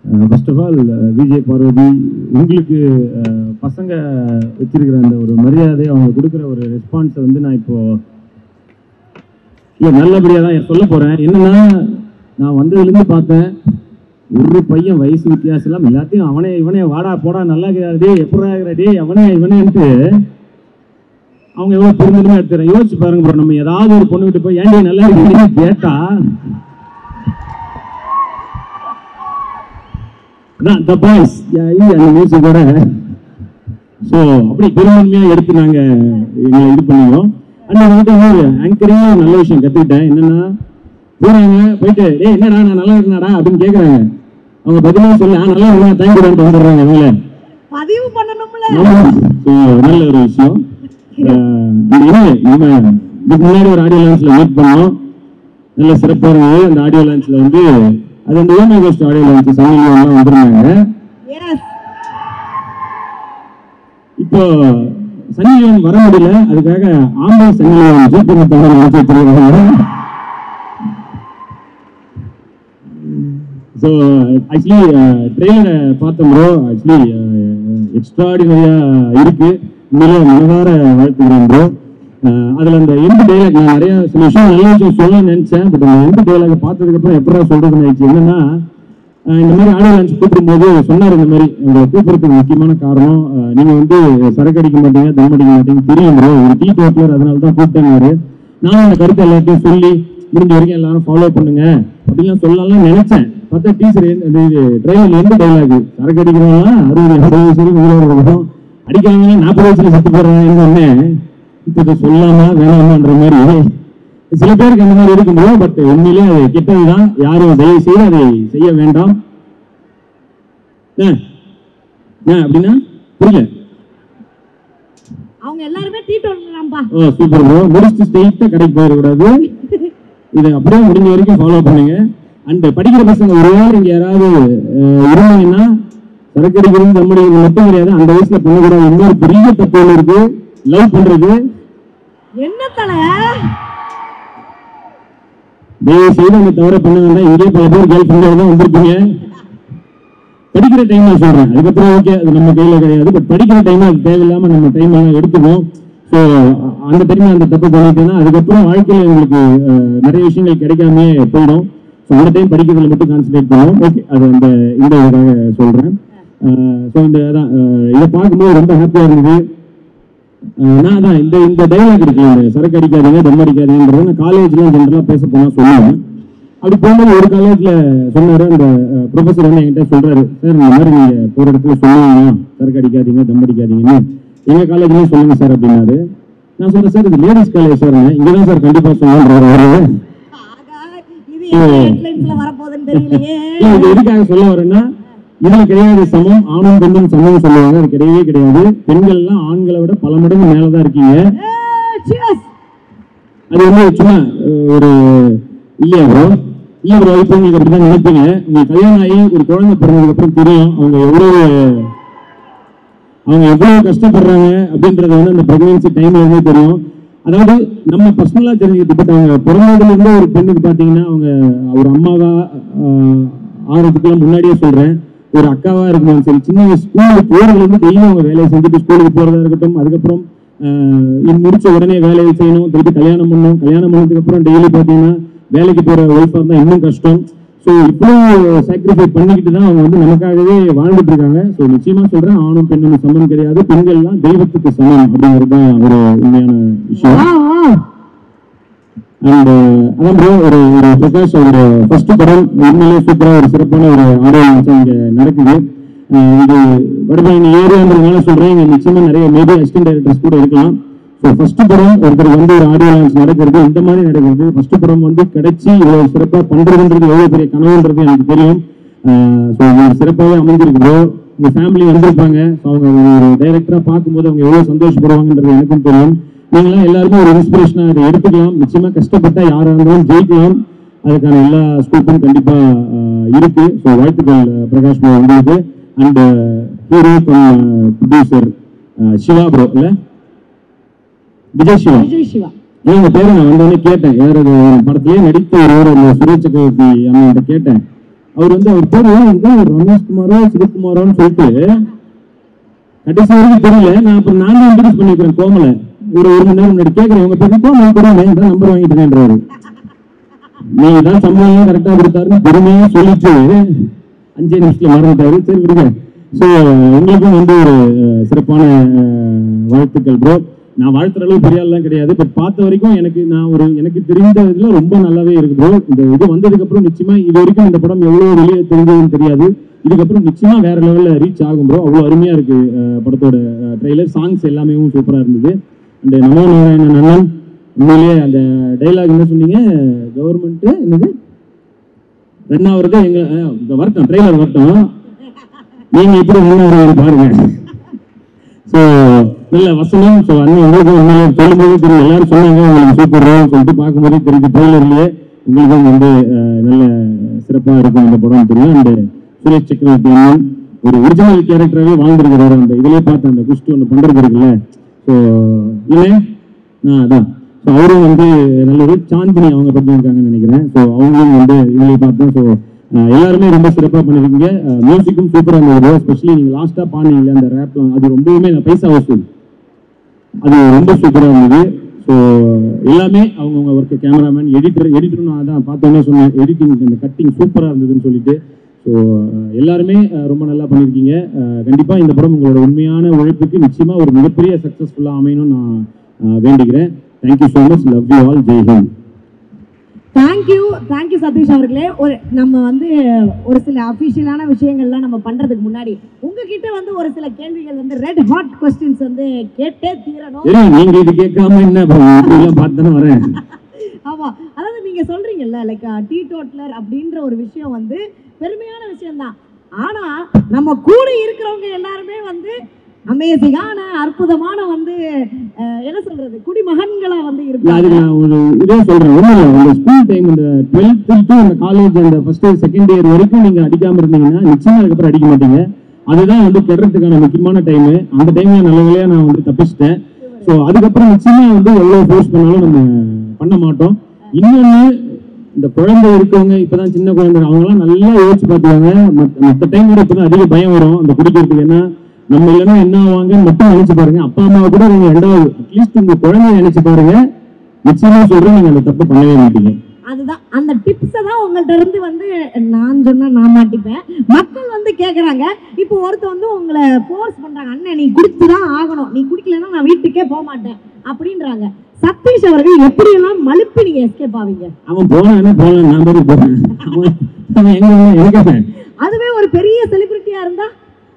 First of all Vijay Parvathi உங்களுக்கு அஹ், பசங்க வச்சிருக்கிற அந்த ஒரு மரியாதை அவங்க கொடுக்குற ஒரு ரெஸ்பான்ஸை வந்து நான் இப்போ இல்லை நல்லபடியாக தான் சொல்ல போகிறேன் என்னன்னா நான் வந்ததுலேருந்து பார்த்தேன் ஒரு பையன் வயசு வித்தியாசம் இல்லாம எல்லாத்தையும் அவனே இவனே வாடா போடா நல்லா இருக்கிறாரு டே எப்படா இருக்கிற டே அவனே இவனேன்ட்டு அவங்க எவ்வளோ பெருந்தன்மையாக எடுத்துறேன் யோசிச்சு பாருங்க bro நம்ம ஏதாவது ஒரு பொண்ணு விட்டு போய் ஏன்டி நல்லா இருக்கீங்கன்னு கேட்டா அதான் த பாய்ஸ் அந்த மியூசிக்கோட ஸோ அப்படி பெரும்பான்மையாக எடுத்து நாங்கள் எங்களை இது பண்ணிக்கிறோம் அண்ட் வந்துட்டு இன்னொரு ஆங்கரிங்காக நல்ல விஷயம் கற்றுக்கிட்டேன் என்னன்னா போகிறாங்க போயிட்டு டேய் என்னடா நான் நல்லா இருக்கேனாடா அப்படின்னு கேட்குறாங்க அவங்க பதிலாக சொல்லி ஆ நல்லா இருக்கா தேங்க்யூ வந்துடுறாங்க இவங்கள பதிவு பண்ணணும்ல ஸோ நல்ல ஒரு விஷயம் அஹ் இந்த இது நம்ம இதுக்கு முன்னாடி ஒரு ஆடியோ லான்ச்ல மீட் பண்ணோம் நல்ல சிறப்பாக இருந்தது அந்த ஆடியோ லான்ச்ல வந்து அது அந்த ஓமே கோஸ்ட் ஆடியோ லான்ச் சமையல்லாம் வந்திருந்தாங்க எஸ் இப்போ சனி லியோன் வர முடியல அதுக்காக ஆம்பளை சனி லியோன் ஜூபிங்கத்தோட நினைச்சு வச்சிருக்காங்க ஸோ ஆக்சுவலி ட்ரெயிலரை பார்த்தோம் ப்ரோ ஆக்சுவலி எக்ஸ்ட்ராடினரியாக இருக்கு உண்மையிலே மனதார வாழ்த்துக்கிறேன் ப்ரோ அதில் அந்த எண்டு டைலாக் நான் நிறைய சில விஷயம் நல்ல விஷயம் சொல்ல நினைச்சேன் பட் அந்த எண்டு டைலாக் பார்த்ததுக்கப்புறம் எப்படா சொல்றதுன்னு ஆயிடுச்சு என்னன்னா அஹ் இந்த மாதிரி ஆடியோ லான்ச் கூப்பிடும்போது சொன்னார் இந்த மாதிரி உங்களை கூப்பிடுறதுக்கு முக்கியமான காரணம் அஹ் நீங்க வந்து சரக்கு அடிக்க மாட்டீங்க தம் அடிக்க மாட்டீங்க தெரியும் bro. ஒரு டீ டோட்டலர் அதனால தான் கூப்பிட்டேன்னாரு நானும் அந்த கருத்தை எல்லாத்தையும் சொல்லி முடிஞ்ச வரைக்கும் எல்லாரும் ஃபாலோ பண்ணுங்க அப்படிலாம் சொல்லலாம்னு நினைச்சேன் பார்த்தா டீச்சர் இது ட்ரெயினில் எந்த டைலாக் சரக்கு அடிக்கிறவங்க அறுபது எண்பது வயசு வரைக்கும் உயிரோட இருக்கணும் அடிக்காதவங்க நாற்பது வயசுல செத்து போடுறாங்கன்னு சொன்னேன் இப்போ இதை சொல்லாமா வேணாமான்ற மாதிரி சில பேருக்கு அந்த மாதிரி இருக்கும்போது பட் உண்மையிலே அது கெட்டதுதான் யாரும் தயவு செய்து அதை செய்ய வேண்டாம் ஏன்? ஏன் அப்படின்னா புரியல அவங்க எல்லாருமே டீ டோன்றாம்பா ஓ சூப்பர் ப்ரோ முடிச்சுட்டு ஸ்ட்ரெயிட்டாக கடைக்கு போயிடக்கூடாது இதை அப்படியே முடிஞ்ச வரைக்கும் ஃபாலோ பண்ணுங்க அண்ட் படிக்கிற பசங்க ஒரு வேளை இங்கே யாராவது அஹ், இருந்தாங்கன்னா சரக்கு அடிக்கிறது தம் அடிக்கிறது மட்டும் கிடையாது அந்த வயசுல பண்ணக்கூடாது இன்னொரு பெரிய தப்பு ஒண்ணு இருக்கு லவ் பண்றது என்ன தலை தயவு செய்து அந்த தவிர பண்ண வேண்டாம் இங்கே பல பேர் கேர்ள் ஃப்ரெண்டோட தான் வந்திருப்பீங்க படிக்கிற டைம் நான் சொல்றேன் அதுக்கப்புறம் ஓகே அது நம்ம கையில கிடையாது பட் படிக்கிற டைம் அது தேவையில்லாம நம்ம டைம் எல்லாம் எடுத்துக்கோம் ஸோ அந்த டைம்ல அந்த தப்பு பண்ணிட்டேன்னா அதுக்கப்புறம் வாழ்க்கையில உங்களுக்கு அஹ், நிறைய விஷயங்கள் கிடைக்காம போயிடும் ஸோ அந்த டைம் படிக்கிறதுல மட்டும் கான்சென்ட்ரேட் பண்ணுவோம் ஓகே அது அந்த இந்த இதுக்காக சொல்றேன் ஸோ இந்த அதான் அஹ், இதை பார்க்கும்போது ரொம்ப ஹாப்பியா இருந்தது அஹ் நான் தான் இந்த இந்த டைலாக் இருக்குல்ல இந்த சரக்கு அடிக்காதீங்க தம் அடிக்காதீங்கன்றத நான் காலேஜ்லாம் ஜென்ரலாக பேச போனால் சொல்லுவேன் அப்படி போகும்போது ஒரு காலேஜ்ல சொன்னாரு அந்த ப்ரொஃபஸர் வந்து என்கிட்ட சொல்றாரு சார் இந்த மாதிரி நீங்க போற இடத்துல சொல்லுவீங்க சரக்கு அடிக்காதீங்க தம் அடிக்காதீங்கன்னு எங்க காலேஜ்லயும் சொல்லுங்க சார் அப்படின்னாரு நான் சொல்றேன் சார் இது லேடிஸ் காலேஜ் சார் இங்க தான் சார் கண்டிப்பா சொல்லுன்றாரு அவரு ஆகா, இது என்ன ஹெட்லைன்ஸ்ல வரப்போகுதுன்னு தெரியலையே இல்ல, இது எதுக்காக சொல்ல வரேன்னா இதுல கிடையாது சமம் ஆணும் பெண்ணும் சமம் சொல்லுவாங்க அது கிடையவே கிடையாது பெண்கள் எல்லாம் ஆண்களை விட பல மடங்கு மேலதான் இருக்கீங்க ஏய், cheers. அது வந்து சும்மா அஹ், ஒரு இல்லையா ப்ரோ இல்ல ப்ரோ இப்போ உங்களுக்கு அப்படிதான் நினைப்பீங்க உங்களுக்கு கல்யாணம் ஆகி ஒரு குழந்தை பிறந்ததுக்கு அப்புறம் தெரியும் அவங்க எவ்வளவு அவங்க எவ்வளவு கஷ்டப்படுறாங்க அப்படின்றது வந்து அந்த பிரெக்னன்சி டைம்ல இருந்தே தெரியும் அதாவது நம்ம பர்சனலா தெரிஞ்சுக்கிட்டு பட் அவங்க பிறந்ததுல இருந்து ஒரு பெண்ணுக்கு பாத்தீங்கன்னா அவங்க ஒரு அம்மாவா ஆஹ், ஆறதுக்கெல்லாம் முன்னாடியே சொல்றேன் ஒரு அக்காவா இருக்கணும் சரி சின்ன வயசு ஸ்கூலுக்கு போறதுல இருந்து டெய்லியும் அவங்க வேலையை செஞ்சுட்டு ஸ்கூலுக்கு போறதா இருக்கட்டும் அதுக்கப்புறம் ஆஹ், இது முடிச்ச உடனே வேலையை செய்யணும் திருப்பி கல்யாணம் பண்ணணும் கல்யாணம் பண்ணதுக்கு அப்புறம் டெய்லி பாத்தீங்கன்னா வேலைக்கு போற ஒய்ஃபா தான் இன்னும் கஷ்டம் ஸோ இவ்வளோ சாக்ரிஃபை பண்ணிக்கிட்டு தான் அவங்க வந்து நமக்காகவே வாழ்ந்துட்டு இருக்காங்க ஸோ நிச்சயமா சொல்றேன் ஆணும் பெண்ணும் சமம் கிடையாது பெண்கள்லாம் தெய்வத்துக்கு சமம் அப்படிங்கிறது தான் ஒரு உண்மையான விஷயம் அண்ட் அதான் bro ஒரு ஒரு பிரகாஷ் ஒரு ஃபர்ஸ்ட் படம் உண்மையிலேயே சூப்பரா ஒரு சிறப்பான ஒரு ஆடியோ லான்ச் இங்க நடக்குது அஹ் இது வடபழனி ஏரியான்றதுனால சொல்றேன் இங்க நிச்சயமா நிறைய மேபி அசிஸ்டன்ட் டைரக்டர்ஸ் கூட இருக்கலாம் ஸோ ஃபர்ஸ்ட் படம் ஒருத்தர் வந்து ஒரு ஆடியோ லான்ச் நடக்கிறது இந்த மாதிரி நடக்கிறது ஃபர்ஸ்ட் படம் வந்து கிடைச்சி இவ்வளவு சிறப்பா பண்றதுன்றது எவ்வளவு பெரிய கனவுன்றது எனக்கு தெரியும் ஸோ உங்களுக்கு சிறப்பாகவே அமைஞ்சிருக்கு bro உங்க ஃபேமிலி வந்திருப்பாங்க ஸோ அவங்க ஒரு டைரக்டரா பார்க்கும்போது அவங்க எவ்வளவு சந்தோஷப்படுவாங்கன்றது எனக்கும் தெரியும் நீங்களாம் எல்லாருமே ஒரு இன்ஸ்பிரேஷனா அதை எடுத்துக்கலாம் நிச்சயமா கஷ்டப்பட்டா யாரா இருந்தாலும் ஜெயிக்கலாம் அதுக்கான எல்லா ஸ்கோப்பும் கண்டிப்பா அஹ், இருக்கு ஸோ வாழ்த்துக்கள் அஹ், பிரகாஷ் ப்ரோ உங்களுக்கு and hero producer Siva bro இல்ல விஜய் சிவா விஜய் சிவா இவங்க பேரை நான் வந்தோடனே கேட்டேன் யார் அது படத்திலேயே நடித்த ஒருவர் அந்த சுரேஷ் சக்கரவர்த்தி அண்ணன் கேட்டேன் அவர் வந்து அவர் பேரு வந்து ரமேஷ்குமாரோ சிவகுமாரோன்னு சொல்லிட்டு கடைசி வரைக்கும் தெரியல நான் அப்புறம் நான் தான் இன்ட்ரடியூஸ் பண்ணிக்கிறேன் கோமலை ஒரு ஒரு மணி நேரம் முன்னாடி கேட்குறேன் உங்க பேர் கோமல் கூட தான் நம்பர் வாங்கிட்டேன்றாரு நீங்க தான் சம்பளம் கரெக்டா கொடுத்தாருன்னு பொறுமையா சொல்லிட்டு அஞ்சே நிமிஷத்துல மறந்துட்டாரு சரி விடுங்க ஸோ உங்களுக்கும் வந்து ஒரு அஹ், சிறப்பான அஹ், வாழ்த்துக்கள் ப்ரோ நான் வாழ்த்துற அளவு பெரிய ஆள்லாம் கிடையாது பட் பார்த்த வரைக்கும் எனக்கு நான் ஒரு எனக்கு தெரிந்த இதுல ரொம்ப நல்லாவே இருக்கு ப்ரோ இந்த இது வந்ததுக்கு அப்புறம் நிச்சயமா இது வரைக்கும் இந்த படம் எவ்வளவு வெளியே தெரிஞ்சதுன்னு தெரியாது இதுக்கப்புறம் நிச்சயமா வேற லெவல்ல ரீச் ஆகும் ப்ரோ அவ்வளவு அருமையா இருக்கு அஹ், படத்தோட ட்ரெய்லர் சாங்ஸ் எல்லாமே சூப்பரா இருந்தது அந்த நமோ நாராயணன் அண்ணன் உண்மையிலேயே அந்த டைலாக் என்ன சொன்னீங்க கவர்மெண்ட் என்னது ரன் ஆகுறது எங்க அஹ், இந்த வரட்டும் ட்ரெய்லர் வரட்டும் நீங்க எப்படி ரன் ஆகுறது பாருங்க ஸோ நல்ல வசனம் ஸோ அண்ணன் உங்களுக்கு உண்மையிலே சொல்லும்போது தெரியும் எல்லாரும் சொன்னாங்க உங்களுக்கு சூப்பர் சொல்லிட்டு பார்க்கும்போதே தெரிஞ்சு ட்ரெய்லர்லயே உங்களுக்கும் வந்து அஹ், நல்ல சிறப்பாக இருக்கும் இந்த படம் தெரியும் அந்த சுரேஷ் சக்கரவர்த்தி அண்ணன் ஒரு ஒரிஜினல் கேரக்டராகவே வாழ்ந்துருக்கிறாரு அந்த இதுலயே பார்த்து அந்த குஷ்டு ஒன்று பண்றது இருக்குல்ல ஸோ இல்லை ஆ அதான் ஸோ அவரும் வந்து நல்ல ஒரு சாந்தினி அவங்க பண்ணியிருக்காங்கன்னு நினைக்கிறேன் ஸோ அவங்களும் வந்து இவங்களை பார்த்தோம் ஸோ எல்லாருமே ரொம்ப சிறப்பாக பண்ணியிருக்கீங்க மியூசிக்கும் சூப்பராக இருந்தது ஸ்பெஷலி நீங்கள் லாஸ்ட்டாக பாடினீங்களே அந்த ரேப்லாம் அது ரொம்பவுமே பைசா வசூல் அது ரொம்ப சூப்பராக இருந்தது ஸோ எல்லாமே அவங்கவுங்க ஒர்க்கு கேமராமேன் எடிட்டர் எடிட்டர் நான் தான் பார்த்தோன்னே சொன்னேன் எடிட்டிங் அந்த கட்டிங் சூப்பராக இருந்ததுன்னு சொல்லிட்டு ஸோ எல்லாருமே அஹ், ரொம்ப நல்லா பண்ணியிருக்கீங்க கண்டிப்பாக இந்த படம் உங்களோட உண்மையான உழைப்புக்கு நிச்சயமாக ஒரு மிகப்பெரிய சக்ஸஸ்ஃபுல்லாக அமையணும்னு நான் அஹ், வேண்டிக்கிறேன் thank you so much love you all Jai Hind thank you thank you Satish அவர்களே ஒரு நம்ம வந்து ஒரு சில அஃபிஷியலான விஷயங்கள்லாம் நம்ம பண்றதுக்கு முன்னாடி உங்ககிட்ட வந்து ஒரு சில கேள்விகள் வந்து ரெட் ஹாட் கொஸ்டின்ஸ் வந்து கேட்டே தீரணும் சரி நீங்க இது கேட்காம என்ன அப்புறம் இப்படிலாம் பார்த்து தானே வரேன் ஆமா அதாவது நீங்க சொல்றீங்கல்ல லைக் டீ டோட்லர் அப்படின்ற ஒரு விஷயம் வந்து பெருமையான விஷயம்தான் ஆனா நம்ம கூட இருக்கிறவங்க எல்லாருமே வந்து அமேசிங்கான அற்புதமான வந்து அஹ், என்ன சொல்றது குடிமகன்களா வந்து இல்ல, இருப்பாங்க அதுக்கு நான் ஒரு இதே சொல்றேன் ஒண்ணும் இல்லை உங்க ஸ்கூல் டைம் இந்த டுவெல்த் டு அந்த காலேஜ் அந்த ஃபர்ஸ்ட் இயர் செகண்ட் இயர் வரைக்கும் நீங்க அடிக்காம இருந்தீங்கன்னா நிச்சயமா அதுக்கப்புறம் அடிக்க மாட்டீங்க அதுதான் வந்து கெடுறதுக்கான முக்கியமான டைம் அந்த டைம்ல நல்ல வேலையா நான் வந்து தப்பிச்சிட்டேன் ஸோ அதுக்கப்புறம் நிச்சயமா வந்து எவ்வளவு ஃபோர்ஸ் பண்ணாலும் நம்ம பண்ண மாட்டோம் இன்னொன்னு இந்த குழந்தை இருக்கவங்க இப்பதான் சின்ன குழந்தை அவங்கலாம் நல்லா யோசிச்சு பார்த்துவாங்க மற்ற டைம் விட இப்பதான் அதிக பயம் வரும் அந்த குடிக்கிறதுக்கு என்ன நம்ம இல்லைன்னா என்ன ஆவாங்கன்னு மட்டும் நினைச்சு பாருங்க அப்பா அம்மாவை கூட நீங்க ரெண்டாவது அட்லீஸ்ட் உங்க குழந்தைய நினைச்சு பாருங்க நிச்சயமா சொல்றேன் நீங்க அந்த தப்பு பண்ணவே மாட்டீங்க அதுதான் அந்த டிப்ஸை தான் உங்கள்ட்ட இருந்து வந்து நான் சொன்னா நான் மாட்டிப்பேன் மக்கள் வந்து கேக்குறாங்க இப்போ ஒருத்த வந்து உங்களை ஃபோர்ஸ் பண்றாங்க அண்ணன் நீ குடிச்சு தான் ஆகணும் நீ குடிக்கலன்னா நான் வீட்டுக்கே போக மாட்டேன் அப்படின்றாங்க சதீஷ் அவர்கள் எப்படியெல்லாம் மலுப்பி நீங்க எஸ்கேப் ஆவீங்க அவன் போனான்னா போகலாம் நான் பாட்டு போறேன் அவன் அவன் எங்க வேணா எனக்கு அவன். அதுவே ஒரு பெரிய செலிபிரிட்டியா இருந்தா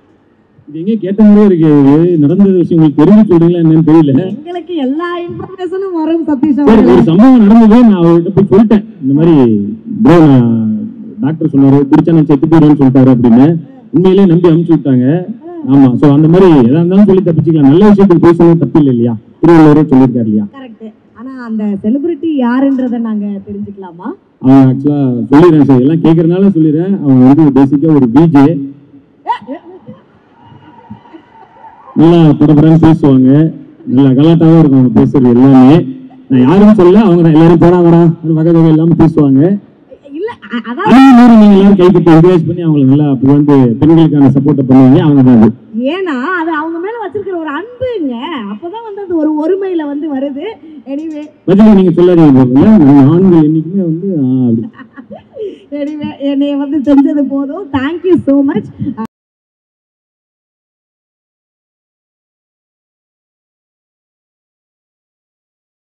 இது எங்க கேட்ட மாதிரியே இருக்கு இது நடந்த விஷயம் உங்களுக்கு தெரிஞ்சு சொல்றீங்களா என்னன்னு தெரியல எங்களுக்கு எல்லா இன்ஃபர்மேஷனும் வரும் சதீஷ் சரி அவர்கள் ஒரு சம்பவம் நடந்தது நான் அவர்கிட்ட போய் சொல்லிட்டேன் இந்த மாதிரி ப்ரோ நான் டாக்டர் சொன்னாரு குடிச்சா நான் செத்து போயிடுவேன்னு சொல்லிட்டாரு அப்படின்னு உண்மையிலேயே நம்பி அனுப்பிச்சு விட்டாங்க ஆமா சோ அந்த மாதிரி எதா இருந்தாலும் சொல்லி தப்பிச்சுக்கலாம் நல்ல விஷயத்துக்கு போய் சொல்ல தப்பு இல்லை இல்லையா திருவள்ளுவரே சொல்லியிருக்காரு இல்லையா கரெக்ட் ஆனா அந்த செலிபிரிட்டி யாருன்றத நாங்க தெரிஞ்சுக்கலாமா அவன் ஆக்சுவலா சொல்லிடுறேன் சார் எல்லாம் கேட்கறதுனால சொல்லிடுறேன் அவன் வந்து பேசிக்கா ஒரு பிஜே நல்லா பரபரன்னு பேசுவாங்க நல்லா கலாட்டாவும் இருக்கும் அவங்க பேசுறது எல்லாமே நான் யாரும் சொல்ல அவங்க தான் எல்லாரும் போடா வரா வகை வகை எல்லாமே பேசுவாங்க இல்ல அ- அதான் அதையும் மீறி நீங்க எல்லாரும் கைப்பற்றி என்கரேஜ் பண்ணி அவங்களை நல்லா அப்போ வந்து பெண்களுக்கான சப்போர்ட்டை பண்ணுவாங்க அவங்க தான் அது ஏன்னா அது அவங்க மேல வச்சிருக்கிற ஒரு அன்புங்க அப்பதான் வந்து அது ஒரு ஒருமையில வந்து வருது எனிவே பதில் நீங்க சொல்லாதீங்க போதுல நம்ம ஆண்கள் என்னைக்குமே வந்து ஆ, அப்படி எனிவே என்னைய வந்து செஞ்சது போதும் தேங்க்யூ ஸோ மச்